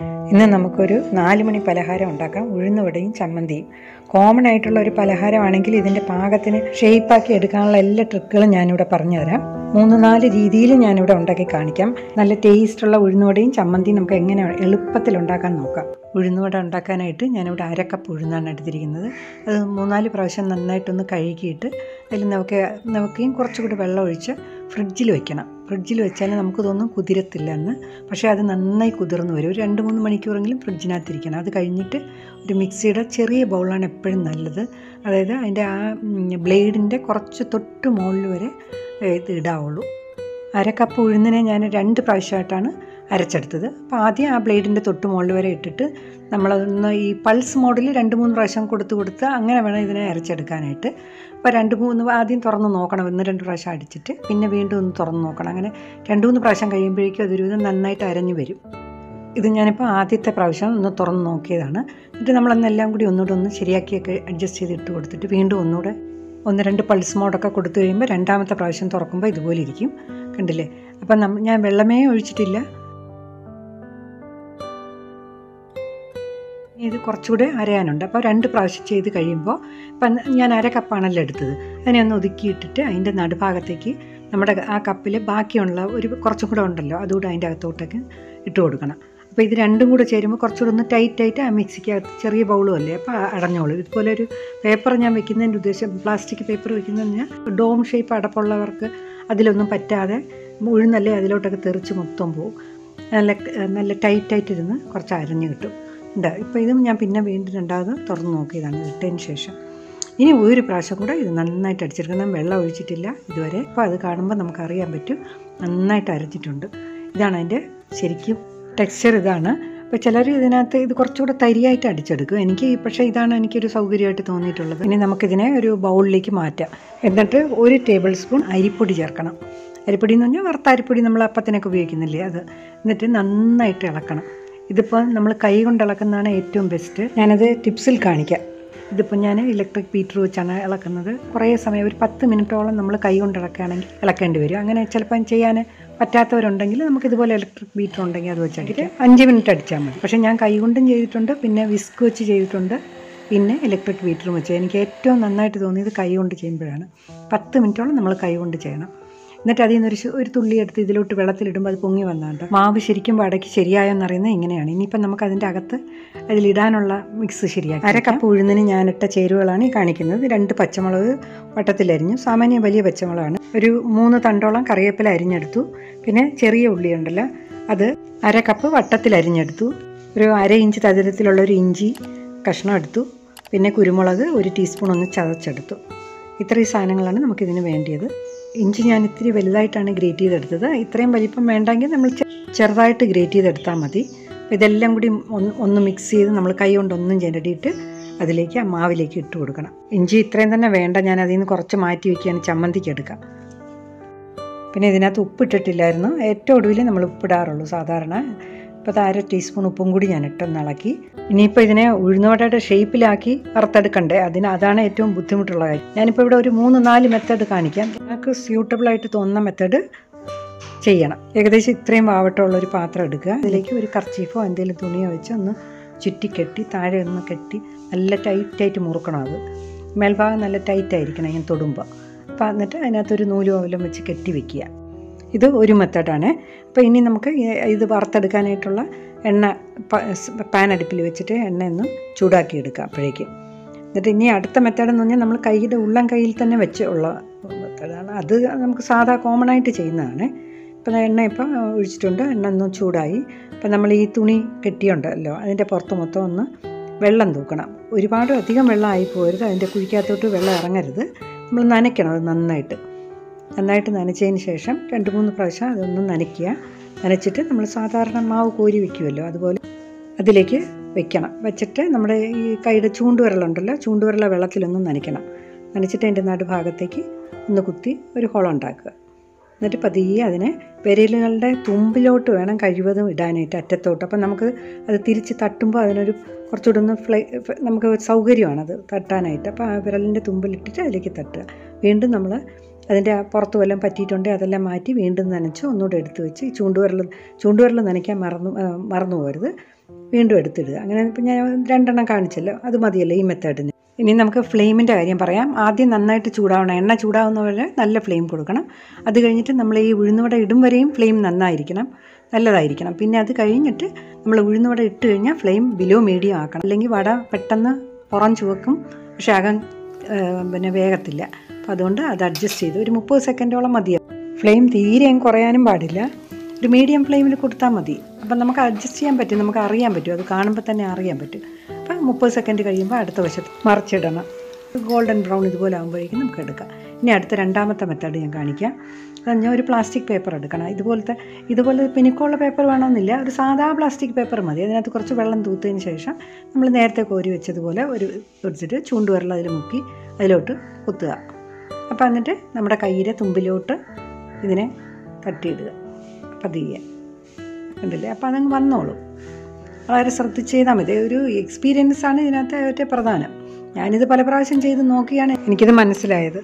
ഇന്ന് നമുക്കൊരു നാല് മണി പലഹാരം ഉണ്ടാക്കാം ഉഴുന്നുവടയും ചമ്മന്തിയും കോമൺ ആയിട്ടുള്ള ഒരു പലഹാരമാണെങ്കിൽ ഇതിൻ്റെ പാകത്തിന് ഷേപ്പാക്കി എടുക്കാനുള്ള എല്ലാ ട്രിക്കുകളും ഞാനിവിടെ പറഞ്ഞുതരാം മൂന്ന് നാല് രീതിയിൽ ഞാനിവിടെ ഉണ്ടാക്കി കാണിക്കാം നല്ല ടേസ്റ്റുള്ള ഉഴുന്നുവടയും ചമ്മന്തിയും നമുക്ക് എങ്ങനെ എളുപ്പത്തിൽ ഉണ്ടാക്കാൻ നോക്കാം ഉഴുന്നുവട ഉണ്ടാക്കാനായിട്ട് ഞാനിവിടെ അരക്കപ്പ് ഉഴുന്നാണ് എടുത്തിരിക്കുന്നത് അത് മൂന്നാല് പ്രാവശ്യം നന്നായിട്ടൊന്ന് കഴുകിയിട്ട് അതിൽ നമുക്ക് നമുക്കും കുറച്ചുകൂടി വെള്ളം ഒഴിച്ച് ഫ്രിഡ്ജിൽ വെക്കണം ഫ്രിഡ്ജിൽ വെച്ചാൽ നമുക്ക് തോന്നും കുതിരത്തില്ല എന്ന് പക്ഷേ അത് നന്നായി കുതിർന്ന് വരും ഒരു രണ്ട് മൂന്ന് മണിക്കൂറെങ്കിലും ഫ്രിഡ്ജിനകത്തിരിക്കണം അത് കഴിഞ്ഞിട്ട് ഒരു മിക്സിയുടെ ചെറിയ ബൗളാണ് എപ്പോഴും നല്ലത് അതായത് അതിൻ്റെ ആ ബ്ലേഡിൻ്റെ കുറച്ച് തൊട്ട് മുകളിൽ വരെ ഇത് ഇടാവുള്ളൂ അര കപ്പ് ഉഴുന്നിനെ ഞാൻ രണ്ട് പ്രാവശ്യമായിട്ടാണ് അരച്ചെടുത്തത് അപ്പോൾ ആദ്യം ആ ബ്ലേഡിൻ്റെ തൊട്ട് മുകളിൽ വരെ ഇട്ടിട്ട് നമ്മളതൊന്ന് ഈ പൾസ് മോഡിൽ രണ്ട് മൂന്ന് പ്രാവശ്യം കൊടുത്ത് കൊടുത്ത് അങ്ങനെ വേണം ഇതിനെ അരച്ചെടുക്കാനായിട്ട് അപ്പോൾ രണ്ട് മൂന്ന് ആദ്യം തുറന്ന് നോക്കണം ഒന്ന് രണ്ട് പ്രാവശ്യം അടിച്ചിട്ട് പിന്നെ വീണ്ടും ഒന്ന് തുറന്ന് നോക്കണം അങ്ങനെ രണ്ട് മൂന്ന് പ്രാവശ്യം കഴിയുമ്പോഴേക്കും അതൊരുവിധം നന്നായിട്ട് അരഞ്ഞു വരും ഇത് ഞാനിപ്പോൾ ആദ്യത്തെ പ്രാവശ്യം ഒന്ന് തുറന്ന് നോക്കിയതാണ് എന്നിട്ട് നമ്മളെന്നെല്ലാം കൂടി ഒന്നുകൂടെ ഒന്ന് ശരിയാക്കിയൊക്കെ അഡ്ജസ്റ്റ് ചെയ്ത് ഇട്ട് കൊടുത്തിട്ട് വീണ്ടും ഒന്നുകൂടെ ഒന്ന് രണ്ട് പൾസ് മോഡൊക്കെ കൊടുത്തു കഴിയുമ്പോൾ രണ്ടാമത്തെ പ്രാവശ്യം തുറക്കുമ്പോൾ ഇതുപോലെ ഇരിക്കും കണ്ടില്ലേ അപ്പം നമ്മ ഞാൻ വെള്ളമേ ഒഴിച്ചിട്ടില്ല ഇത് കുറച്ചുകൂടെ അരയാനുണ്ട് അപ്പോൾ രണ്ട് പ്രാവശ്യം ചെയ്ത് കഴിയുമ്പോൾ ഇപ്പം ഞാൻ അര കപ്പാണല്ലോ എടുത്തത് അതിനെ ഒന്ന് ഒതുക്കിയിട്ടിട്ട് അതിൻ്റെ നടുഭാഗത്തേക്ക് നമ്മുടെ ആ കപ്പിൽ ബാക്കിയുള്ള ഒരു കുറച്ചും കൂടെ ഉണ്ടല്ലോ അതുകൂടെ അതിൻ്റെ അകത്തോട്ടൊക്കെ ഇട്ട് കൊടുക്കണം അപ്പോൾ ഇത് രണ്ടും കൂടെ ചേരുമ്പോൾ കുറച്ചുകൂടെ ഒന്ന് ടൈറ്റ് ആയിട്ട് ആ മിക്സിക്കകത്ത് ചെറിയ ബൗളും അല്ലേ അപ്പോൾ അടഞ്ഞോളൂ ഇതുപോലെ ഒരു പേപ്പർ ഞാൻ വെക്കുന്നതിൻ്റെ ഉദ്ദേശം പ്ലാസ്റ്റിക് പേപ്പർ വെക്കുന്നതെന്ന് പറഞ്ഞാൽ ഡോം ഷേപ്പ് അടപ്പുള്ളവർക്ക് അതിലൊന്നും പറ്റാതെ ഉഴുന്നല്ലേ അതിലോട്ടൊക്കെ തെറിച്ച് മൊത്തം പോകും നല്ല നല്ല ടൈറ്റായിട്ടിരുന്ന് കുറച്ച് അരഞ്ഞ് കിട്ടും ഉണ്ട് ഇപ്പോൾ ഇതും ഞാൻ പിന്നെ വീണ്ടും രണ്ടാമത് തുറന്ന് നോക്കിയതാണ് ഇട്ടതിന് ശേഷം ഇനി ഒരു പ്രാവശ്യം കൂടെ ഇത് നന്നായിട്ട് അടിച്ചെടുക്കണം വെള്ളം ഒഴിച്ചിട്ടില്ല ഇതുവരെ അപ്പോൾ അത് കാണുമ്പോൾ നമുക്കറിയാൻ പറ്റും നന്നായിട്ട് അരച്ചിട്ടുണ്ട് ഇതാണ് അതിൻ്റെ ശരിക്കും ടെക്സ്ചർ ഇതാണ് അപ്പോൾ ചിലർ ഇതിനകത്ത് ഇത് കുറച്ചുകൂടെ തരിയായിട്ട് അടിച്ചെടുക്കും എനിക്ക് പക്ഷേ ഇതാണ് എനിക്കൊരു സൗകര്യമായിട്ട് തോന്നിയിട്ടുള്ളത് ഇനി നമുക്കിതിനെ ഒരു ബൗളിലേക്ക് മാറ്റാം എന്നിട്ട് ഒരു ടേബിൾ സ്പൂൺ അരിപ്പൊടി ചേർക്കണം അരിപ്പൊടി എന്ന് പറഞ്ഞാൽ വറുത്ത അരിപ്പൊടി നമ്മൾ അപ്പത്തിനൊക്കെ ഉപയോഗിക്കുന്നില്ലേ അത് എന്നിട്ട് നന്നായിട്ട് ഇളക്കണം ഇതിപ്പോൾ നമ്മൾ കൈ കൊണ്ട് ഇളക്കുന്നതാണ് ഏറ്റവും ബെസ്റ്റ് ഞാനത് ടിപ്സിൽ കാണിക്കാം ഇതിപ്പോൾ ഞാൻ ഇലക്ട്രിക് ബീറ്റർ വെച്ചാണ് ഇളക്കുന്നത് കുറേ സമയം ഒരു പത്ത് മിനിറ്റോളം നമ്മൾ കൈ കൊണ്ട് ഇളക്കുകയാണെങ്കിൽ ഇളക്കേണ്ടി വരും അങ്ങനെ ചിലപ്പം ചെയ്യാൻ പറ്റാത്തവരുണ്ടെങ്കിൽ നമുക്ക് ഇതുപോലെ ഇലക്ട്രിക് ബീറ്റർ ഉണ്ടെങ്കിൽ അത് വെച്ചടിക്കുക അഞ്ച് മിനിറ്റ് അടിച്ചാൽ മതി പക്ഷേ ഞാൻ കൈ കൊണ്ടും ചെയ്തിട്ടുണ്ട് പിന്നെ വിസ്ക് വെച്ച് ചെയ്തിട്ടുണ്ട് പിന്നെ ഇലക്ട്രിക് ബീറ്ററും വെച്ച് എനിക്ക് ഏറ്റവും നന്നായിട്ട് തോന്നിയത് കൈ കൊണ്ട് ചെയ്യുമ്പോഴാണ് പത്ത് മിനിറ്റോളം നമ്മൾ കൈ കൊണ്ട് ചെയ്യണം എന്നിട്ട് അതിൽ നിന്നൊരു ഒരു തുള്ളി എടുത്ത് ഇതിലോട്ട് വെള്ളത്തിലിടുമ്പോൾ അത് പൊങ്ങി വന്നാണ്ട് മാവ് ശരിക്കും വടക്കി ശരിയായോന്ന് അറിയുന്നത് ഇങ്ങനെയാണ് ഇനിയിപ്പം നമുക്ക് അതിൻ്റെ അകത്ത് അതിലിടാനുള്ള മിക്സ് ശരിയാക്കി അര കപ്പ് ഉഴുന്നിന് ഞാനിട്ട ചേരുവകളാണ് ഈ കാണിക്കുന്നത് രണ്ട് പച്ചമുളക് വട്ടത്തിലരിഞ്ഞു സാമാന്യം വലിയ പച്ചമുളകാണ് ഒരു മൂന്ന് തണ്ടോളം കറിവേപ്പില അരിഞ്ഞെടുത്തു പിന്നെ ചെറിയ ഉള്ളി ഉണ്ടല്ലോ അത് അര കപ്പ് വട്ടത്തിൽ അരിഞ്ഞെടുത്തു ഒരു അര ഇഞ്ച് തതിരത്തിലുള്ള ഒരു ഇഞ്ചി കഷ്ണം എടുത്തു പിന്നെ കുരുമുളക് ഒരു ടീസ്പൂൺ ഒന്ന് ചതച്ചെടുത്തു ഇത്രയും സാധനങ്ങളാണ് നമുക്കിതിന് വേണ്ടിയത് ഇഞ്ചി ഞാൻ ഇത്തിരി വലുതായിട്ടാണ് ഗ്രേറ്റ് ചെയ്തെടുത്തത് ഇത്രയും വലിപ്പം വേണ്ടെങ്കിൽ നമ്മൾ ചെറുതായിട്ട് ഗ്രേറ്റ് ചെയ്തെടുത്താൽ മതി ഇതെല്ലാം കൂടി ഒന്ന് ഒന്ന് മിക്സ് ചെയ്ത് നമ്മൾ കൈ കൊണ്ട് ഒന്നും ചിരടിയിട്ട് അതിലേക്ക് ആ മാവിലേക്ക് ഇട്ട് കൊടുക്കണം ഇഞ്ചി ഇത്രയും തന്നെ വേണ്ട ഞാൻ അതിൽ നിന്ന് കുറച്ച് മാറ്റി വയ്ക്കുകയാണ് ചമ്മന്തിക്ക് എടുക്കാം പിന്നെ ഇതിനകത്ത് ഉപ്പിട്ടിട്ടില്ലായിരുന്നു ഏറ്റവും ഒടുവിൽ നമ്മൾ ഉപ്പിടാറുള്ളൂ സാധാരണ ഇപ്പോൾ അര ടീസ്പൂൺ ഉപ്പും കൂടി ഞാൻ ഇട്ടൊന്ന് ഇളക്കി ഇനിയിപ്പോൾ ഇതിനെ ഉഴുന്നുവടയുടെ ഷേപ്പിലാക്കി വറുത്തെടുക്കണ്ടേ അതിന് അതാണ് ഏറ്റവും ബുദ്ധിമുട്ടുള്ള കാര്യം ഞാനിപ്പോൾ ഇവിടെ ഒരു മൂന്ന് നാല് മെത്തേഡ് കാണിക്കാം നിങ്ങൾക്ക് സ്യൂട്ടബിളായിട്ട് തോന്നുന്ന മെത്തേഡ് ചെയ്യണം ഏകദേശം ഇത്രയും വാവട്ടമുള്ള ഒരു പാത്രം എടുക്കുക അതിലേക്ക് ഒരു കർച്ചീഫോ എന്തെങ്കിലും തുണിയോ വെച്ച് ഒന്ന് ചുറ്റിക്കെട്ടി താഴെ ഒന്ന് കെട്ടി നല്ല ടൈറ്റായിട്ട് മുറുക്കണം അത് മേൽഭാഗം നല്ല ടൈറ്റായിരിക്കണം ഞാൻ തൊടുമ്പോൾ അപ്പോൾ എന്നിട്ട് അതിനകത്തൊരു നൂലും ഓവലും വെച്ച് കെട്ടി വെക്കുക ഇത് ഒരു മെത്തേഡാണ് അപ്പോൾ ഇനി നമുക്ക് ഇത് വറുത്തെടുക്കാനായിട്ടുള്ള എണ്ണ പാൻ അടുപ്പിൽ വെച്ചിട്ട് എണ്ണ ഒന്ന് ചൂടാക്കി എടുക്കാം അപ്പോഴേക്കും എന്നിട്ട് ഇനി അടുത്ത മെത്തേഡ് എന്ന് പറഞ്ഞാൽ നമ്മൾ കൈയുടെ ഉള്ളം കയ്യിൽ തന്നെ വെച്ച് ഉള്ള മെത്തേഡാണ് അത് നമുക്ക് സാധാ കോമൺ ആയിട്ട് ചെയ്യുന്നതാണ് ഇപ്പം എണ്ണ ഇപ്പം ഒഴിച്ചിട്ടുണ്ട് എണ്ണ ഒന്ന് ചൂടായി അപ്പം നമ്മൾ ഈ തുണി കെട്ടിയുണ്ടല്ലോ അതിൻ്റെ പുറത്ത് മൊത്തം ഒന്ന് വെള്ളം തൂക്കണം ഒരുപാട് അധികം വെള്ളം ആയി പോരുത് അതിൻ്റെ കുഴിക്കകത്തോട്ട് വെള്ളം ഇറങ്ങരുത് നമ്മൾ നനയ്ക്കണം അത് നന്നായിട്ട് നന്നായിട്ട് നനച്ചതിന് ശേഷം രണ്ട് മൂന്ന് പ്രാവശ്യം അതൊന്ന് നനയ്ക്കുക നനച്ചിട്ട് നമ്മൾ സാധാരണ മാവ് കോരി വെക്കുമല്ലോ അതുപോലെ അതിലേക്ക് വെക്കണം വെച്ചിട്ട് നമ്മുടെ ഈ കൈയുടെ ചൂണ്ടുവിരലുണ്ടല്ലോ ചൂണ്ടുവിരല വെള്ളത്തിലൊന്ന് നനയ്ക്കണം നനച്ചിട്ട് അതിൻ്റെ നടുഭാഗത്തേക്ക് ഒന്ന് കുത്തി ഒരു ഹോളുണ്ടാക്കുക എന്നിട്ട് പതിയെ അതിനെ വിരലുകളുടെ തുമ്പിലോട്ട് വേണം കഴിവതും ഇടാനായിട്ട് അറ്റത്തോട്ട് അപ്പം നമുക്ക് അത് തിരിച്ച് തട്ടുമ്പോൾ അതിനൊരു കുറച്ചുകൂടെ ഒന്ന് ഫ്ലൈ നമുക്ക് സൗകര്യമാണത് തട്ടാനായിട്ട് അപ്പോൾ ആ വിരലിൻ്റെ തുമ്പിലിട്ടിട്ട് അതിലേക്ക് തട്ടുക വീണ്ടും നമ്മൾ അതിൻ്റെ പുറത്ത് വല്ലതും പറ്റിയിട്ടുണ്ടെങ്കിൽ അതെല്ലാം മാറ്റി വീണ്ടും നനച്ച് ഒന്നുകൂടെ എടുത്ത് വെച്ച് ഈ ചൂണ്ടുവിരൽ ചൂണ്ടുവിരൽ നനയ്ക്കാൻ മറന്നു ആ, മറന്നു പോകരുത് വീണ്ടും എടുത്തിടുക അങ്ങനെ ഇപ്പം ഞാൻ രണ്ടെണ്ണം കാണിച്ചല്ലോ അത് മതിയല്ലോ ഈ മെത്തേഡിന് ഇനി നമുക്ക് ഫ്ലെയിമിൻ്റെ കാര്യം പറയാം ആദ്യം നന്നായിട്ട് ചൂടാവണം എണ്ണ ചൂടാവുന്ന വരെ നല്ല ഫ്ലെയിം കൊടുക്കണം അത് കഴിഞ്ഞിട്ട് നമ്മൾ ഈ ഉഴുന്നുവട ഇടും വരെയും ഫ്ലെയിം നന്നായിരിക്കണം നല്ലതായിരിക്കണം പിന്നെ അത് കഴിഞ്ഞിട്ട് നമ്മൾ ഉഴുന്നുവട ഇട്ട് കഴിഞ്ഞാൽ ഫ്ലെയിം ബിലോ മീഡിയം ആക്കണം അല്ലെങ്കിൽ വട പെട്ടെന്ന് പുറം ചുവക്കും പക്ഷേ അകം ആ, പിന്നെ വേഗത്തില്ല അപ്പോൾ അതുകൊണ്ട് അത് അഡ്ജസ്റ്റ് ചെയ്ത് ഒരു മുപ്പത് സെക്കൻഡോളം മതിയാവും ഫ്ലെയിം തീരെ അങ്ങ് കുറയാനും പാടില്ല ഒരു മീഡിയം ഫ്ലെയിമിൽ കൊടുത്താൽ മതി അപ്പം നമുക്ക് അഡ്ജസ്റ്റ് ചെയ്യാൻ പറ്റും നമുക്ക് അറിയാൻ പറ്റും അത് കാണുമ്പോൾ തന്നെ അറിയാൻ പറ്റും അപ്പം മുപ്പത് സെക്കൻഡ് കഴിയുമ്പോൾ അടുത്ത വശത്ത് മറിച്ചിടണം ഗോൾഡൻ ബ്രൗൺ ഇതുപോലെ ആകുമ്പോഴേക്കും നമുക്ക് എടുക്കാം ഇനി അടുത്ത രണ്ടാമത്തെ മെത്തേഡ് ഞാൻ കാണിക്കാം അത് ഞാൻ ഒരു പ്ലാസ്റ്റിക് പേപ്പർ എടുക്കണം ഇതുപോലത്തെ ഇതുപോലെ പിനുക്കമുള്ള പേപ്പർ വേണമെന്നില്ല ഒരു സാധാ പ്ലാസ്റ്റിക് പേപ്പർ മതി അതിനകത്ത് കുറച്ച് വെള്ളം തൂത്തതിന് ശേഷം നമ്മൾ നേരത്തെ കോരി വെച്ചതുപോലെ ഒരു വെച്ചിട്ട് ചൂണ്ടുവിരൽ അതിൽ മുക്കി അതിലോട്ട് കുത്തുക അപ്പോൾ എന്നിട്ട് നമ്മുടെ കയ്യിലെ തുമ്പിലോട്ട് ഇതിനെ തട്ടിയിടുക പതിയെ കണ്ടില്ലേ അപ്പോൾ അതങ്ങ് വന്നോളും വളരെ ശ്രദ്ധിച്ച് ചെയ്താൽ മതി ഒരു എക്സ്പീരിയൻസ് ആണ് ഇതിനകത്ത് ഏറ്റവും പ്രധാനം ഞാനിത് പല പ്രാവശ്യം ചെയ്ത് നോക്കിയാണ് എനിക്കിത് മനസ്സിലായത്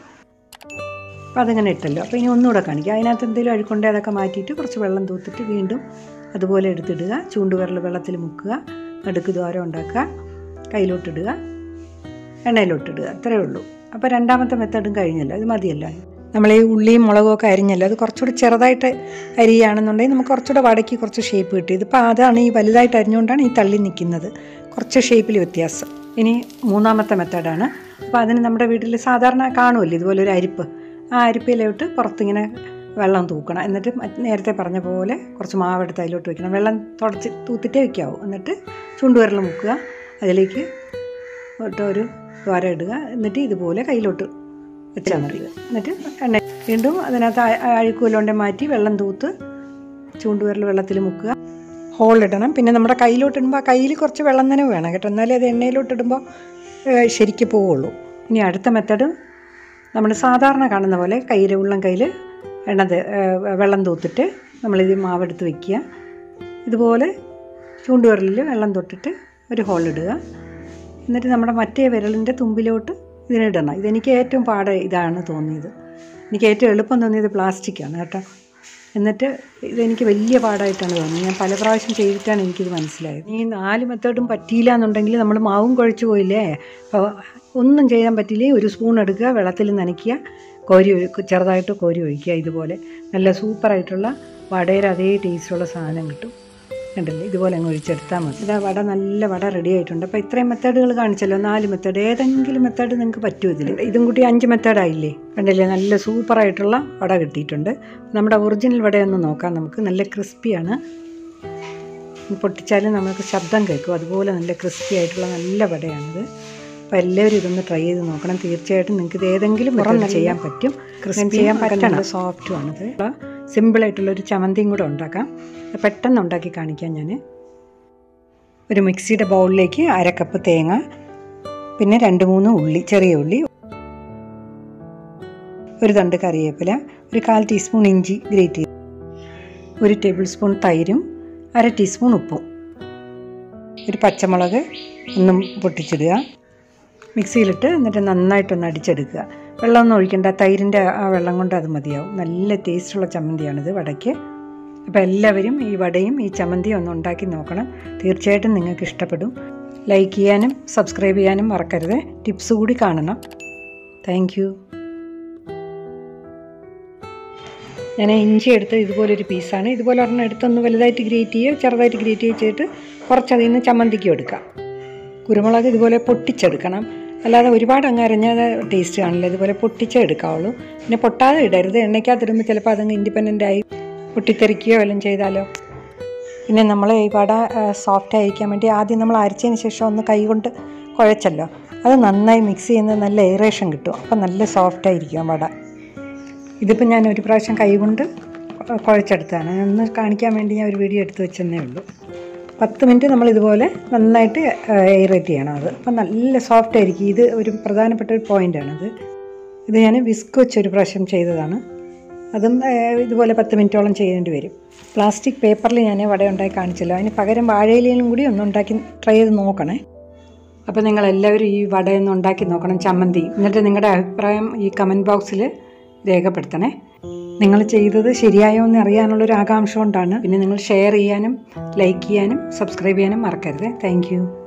അപ്പോൾ അതങ്ങനെ ഇട്ടല്ലോ അപ്പോൾ ഇനി ഒന്നുകൂടെ കാണിക്കുക അതിനകത്ത് എന്തെങ്കിലും അഴുക്കുണ്ടെ അതൊക്കെ മാറ്റിയിട്ട് കുറച്ച് വെള്ളം തൂത്തിട്ട് വീണ്ടും അതുപോലെ എടുത്തിടുക ചൂണ്ടുവിരൽ വെള്ളത്തിൽ മുക്കുക നടുക്ക് ദ്വാരം ഉണ്ടാക്കുക കയ്യിലോട്ടിടുക എണ്ണയിലോട്ടിടുക അത്രയേ ഉള്ളൂ അപ്പോൾ രണ്ടാമത്തെ മെത്തേഡും കഴിഞ്ഞല്ലോ ഇത് മതിയല്ലോ നമ്മൾ ഈ ഉള്ളിയും മുളകും ഒക്കെ അരിഞ്ഞല്ലോ അത് കുറച്ചുകൂടി ചെറുതായിട്ട് അരിയുകയാണെന്നുണ്ടെങ്കിൽ നമുക്ക് കുറച്ചുകൂടെ വടക്കി കുറച്ച് ഷേപ്പ് കിട്ടി ഇതിപ്പോൾ അതാണ് ഈ വലുതായിട്ട് അരിഞ്ഞുകൊണ്ടാണ് ഈ തള്ളി നിൽക്കുന്നത് കുറച്ച് ഷേപ്പിൽ വ്യത്യാസം ഇനി മൂന്നാമത്തെ മെത്തേഡാണ് അപ്പോൾ അതിന് നമ്മുടെ വീട്ടിൽ സാധാരണ കാണുമല്ലോ ഇതുപോലെ ഒരു അരിപ്പ് ആ അരിപ്പിലോട്ട് പുറത്തിങ്ങനെ വെള്ളം തൂക്കണം എന്നിട്ട് മറ്റ് നേരത്തെ പറഞ്ഞ പോലെ കുറച്ച് മാവെടുത്ത് അതിലോട്ട് വെക്കണം വെള്ളം തുടച്ച് തൂത്തിട്ടേ വെക്കാവൂ എന്നിട്ട് ചുണ്ടുവിരൽ മുക്കുക അതിലേക്ക് ഇട്ട് ഒരു ദ്വാരം ഇടുക എന്നിട്ട് ഇതുപോലെ കയ്യിലോട്ട് വെച്ചാൽ മതി എന്നിട്ട് എണ്ണ വീണ്ടും അതിനകത്ത് അ- അഴുക്കുവല്ലോണ്ടെ മാറ്റി വെള്ളം തൂത്ത് ചൂണ്ടുവിരൽ വെള്ളത്തിൽ മുക്കുക ഹോൾ ഇടണം പിന്നെ നമ്മുടെ കയ്യിലോട്ട് ഇടുമ്പോൾ ആ കയ്യിൽ കുറച്ച് വെള്ളം തന്നെ വേണം കേട്ടോ എന്നാലേ അത് എണ്ണയിലോട്ട് ഇടുമ്പോൾ ഏഹ്, ശരിക്ക് പോവുള്ളൂ ഇനി അടുത്ത മെത്തഡ് നമ്മൾ സാധാരണ കാണുന്ന പോലെ കയ്യിൽ ഉള്ളം കയ്യിൽ എണ്ണ തേ- ഏഹ്, വെള്ളം തൂത്തിട്ട് നമ്മളിത് മാവെടുത്ത് വെക്കുക ഇതുപോലെ ചൂണ്ടുവിരലിൽ വെള്ളം തൊട്ടിട്ട് ഒരു ഹോൾ ഇടുക എന്നിട്ട് നമ്മുടെ മറ്റേ വിരലിൻ്റെ തുമ്പിലോട്ട് ഇതിനിടണം ഇതെനിക്ക് ഏറ്റവും പാട് ഇതാണ് തോന്നിയത് എനിക്ക് ഏറ്റവും എളുപ്പം തോന്നിയത് പ്ലാസ്റ്റിക്കാണ് കേട്ടോ എന്നിട്ട് ഇതെനിക്ക് വലിയ പാടായിട്ടാണ് തോന്നിയത് ഞാൻ പല പ്രാവശ്യം ചെയ്തിട്ടാണ് എനിക്കിത് മനസ്സിലായത് ഈ നാല് മെത്തേഡും പറ്റിയില്ല എന്നുണ്ടെങ്കിൽ നമ്മൾ മാവും കുഴച്ച് പോയില്ലേ അപ്പോൾ ഒന്നും ചെയ്യാൻ പറ്റില്ലേ ഒരു സ്പൂൺ എടുക്കുക വെള്ളത്തിൽ നനയ്ക്കുക കോരി ഒഴി- ചെറുതായിട്ട് കോരി ഒഴിക്കുക ഇതുപോലെ നല്ല സൂപ്പറായിട്ടുള്ള വടയുടെ അതേ ടേസ്റ്റുള്ള സാധനം കിട്ടും കണ്ടില്ലേ ഇതുപോലെ അങ്ങ് ഒഴിച്ചെടുത്താൽ മതി ഇതാ വട നല്ല വട റെഡി ആയിട്ടുണ്ട് അപ്പോൾ ഇത്രയും മെത്തേഡുകൾ കാണിച്ചല്ലോ നാല് മെത്തേഡ് ഏതെങ്കിലും മെത്തേഡ് നിങ്ങൾക്ക് പറ്റുമോ ഇതിൽ ഇതും കൂടി അഞ്ച് മെത്തേഡായില്ലേ കണ്ടില്ലേ നല്ല സൂപ്പറായിട്ടുള്ള വട കിട്ടിയിട്ടുണ്ട് നമ്മുടെ ഒറിജിനൽ വടയൊന്ന് നോക്കാം നമുക്ക് നല്ല ക്രിസ്പിയാണ് പൊട്ടിച്ചാലും നമുക്ക് ശബ്ദം കേൾക്കും അതുപോലെ നല്ല ക്രിസ്പി ആയിട്ടുള്ള നല്ല വടയാണിത് അപ്പോൾ എല്ലാവരും ഇതൊന്ന് ട്രൈ ചെയ്ത് നോക്കണം തീർച്ചയായിട്ടും നിങ്ങൾക്ക് ഇത് ഏതെങ്കിലും method ചെയ്യാൻ പറ്റും ക്രിസ്പി ചെയ്യാൻ പറ്റണം സോഫ്റ്റുമാണിത് സിമ്പിളായിട്ടുള്ള ഒരു ചമന്തിയും കൂടെ ഉണ്ടാക്കാം അത് പെട്ടെന്ന് ഉണ്ടാക്കി കാണിക്കാം ഞാൻ ഒരു മിക്സിയുടെ ബൗളിലേക്ക് അര കപ്പ് തേങ്ങ പിന്നെ രണ്ട് മൂന്ന് ഉള്ളി ചെറിയ ഉള്ളി ഒരു തണ്ട് കറിവേപ്പില ഒരു കാൽ ടീസ്പൂൺ ഇഞ്ചി ഗ്രേറ്റ് ചെയ്ത് ഒരു ടേബിൾ സ്പൂൺ തൈരും അര ടീസ്പൂൺ ഉപ്പും ഒരു പച്ചമുളക് ഒന്നും പൊട്ടിച്ചിടുക മിക്സിയിലിട്ട് എന്നിട്ട് നന്നായിട്ടൊന്ന് അടിച്ചെടുക്കുക വെള്ളമൊന്നും ഒഴിക്കേണ്ട തൈരിൻ്റെ ആ വെള്ളം കൊണ്ട് അത് മതിയാവും നല്ല ടേസ്റ്റുള്ള ചമ്മന്തിയാണിത് വടയ്ക്ക് അപ്പോൾ എല്ലാവരും ഈ വടയും ഈ ചമ്മന്തിയും ഒന്ന് ഉണ്ടാക്കി നോക്കണം തീർച്ചയായിട്ടും നിങ്ങൾക്ക് ഇഷ്ടപ്പെടും ലൈക്ക് ചെയ്യാനും സബ്സ്ക്രൈബ് ചെയ്യാനും മറക്കരുത് ടിപ്സ് കൂടി കാണണം താങ്ക് യു ഞാൻ ഇഞ്ചി എടുത്ത് ഇതുപോലൊരു പീസാണ് ഇതുപോലെ ഒരെണ്ണം എടുത്തൊന്ന് വലുതായിട്ട് ഗ്രേറ്റ് ചെയ്യുക ചെറുതായിട്ട് ഗ്രേറ്റ് ചെയ്യുക ചെയ്തിട്ട് കുറച്ചതിൽ നിന്ന് ചമ്മന്തിക്കും എടുക്കാം കുരുമുളക് ഇതുപോലെ പൊട്ടിച്ചെടുക്കണം അല്ലാതെ ഒരുപാട് അങ്ങ് അരഞ്ഞാൽ ടേസ്റ്റ് കാണില്ല ഇതുപോലെ പൊട്ടിച്ചേ എടുക്കാവുള്ളൂ പിന്നെ പൊട്ടാതെ ഇടരുത് എണ്ണയ്ക്കകത്തിടുമ്പോൾ ചിലപ്പോൾ അതങ്ങ് ഇൻഡിപെൻഡൻ്റ് ആയി പൊട്ടിത്തെറിക്കുകയോ വല്ലതും ചെയ്താലോ പിന്നെ നമ്മൾ ഈ വട സോഫ്റ്റ് ആയിരിക്കാൻ വേണ്ടി ആദ്യം നമ്മൾ അരച്ചതിന് ശേഷം ഒന്ന് കൈകൊണ്ട് കുഴച്ചല്ലോ അത് നന്നായി മിക്സ് ചെയ്യുന്നത് നല്ല എയറേഷൻ കിട്ടും അപ്പം നല്ല സോഫ്റ്റ് ആയിരിക്കും വട ഇതിപ്പോൾ ഞാൻ ഒരു പ്രാവശ്യം കൈകൊണ്ട് കുഴച്ചെടുത്തതാണ് ഒന്ന് കാണിക്കാൻ വേണ്ടി ഞാൻ ഒരു വീഡിയോ എടുത്ത് വെച്ചെന്നേ ഉള്ളൂ പത്ത് മിനിറ്റ് നമ്മൾ ഇതുപോലെ നന്നായിട്ട് എയറേറ്റ് ചെയ്യണം അത് അപ്പം നല്ല സോഫ്റ്റ് ആയിരിക്കും ഇത് ഒരു പ്രധാനപ്പെട്ട ഒരു പോയിൻ്റാണിത് ഇത് ഞാൻ വിസ്ക് വെച്ച് ഒരു പ്രാവശ്യം ചെയ്തതാണ് അതും ഏഹ്, ഇതുപോലെ പത്ത് മിനിറ്റോളം ചെയ്യേണ്ടി വരും പ്ലാസ്റ്റിക് പേപ്പറിൽ ഞാൻ വട ഉണ്ടാക്കി കാണിച്ചല്ലോ അതിന് പകരം വാഴയിലയിലും കൂടി ഒന്ന് ഉണ്ടാക്കി ട്രൈ ചെയ്ത് നോക്കണേ അപ്പോൾ നിങ്ങൾ എല്ലാവരും ഈ വടയൊന്ന് ഉണ്ടാക്കി നോക്കണം ചമ്മന്തി എന്നിട്ട് നിങ്ങളുടെ അഭിപ്രായം ഈ കമൻറ്റ് ബോക്സിൽ രേഖപ്പെടുത്തണേ നിങ്ങൾ ചെയ്തത് ശരിയായോ എന്ന് അറിയാനുള്ളൊരു ആകാംക്ഷ കൊണ്ടാണ് പിന്നെ നിങ്ങൾ ഷെയർ ചെയ്യാനും ലൈക്ക് ചെയ്യാനും സബ്സ്ക്രൈബ് ചെയ്യാനും മറക്കരുത് താങ്ക്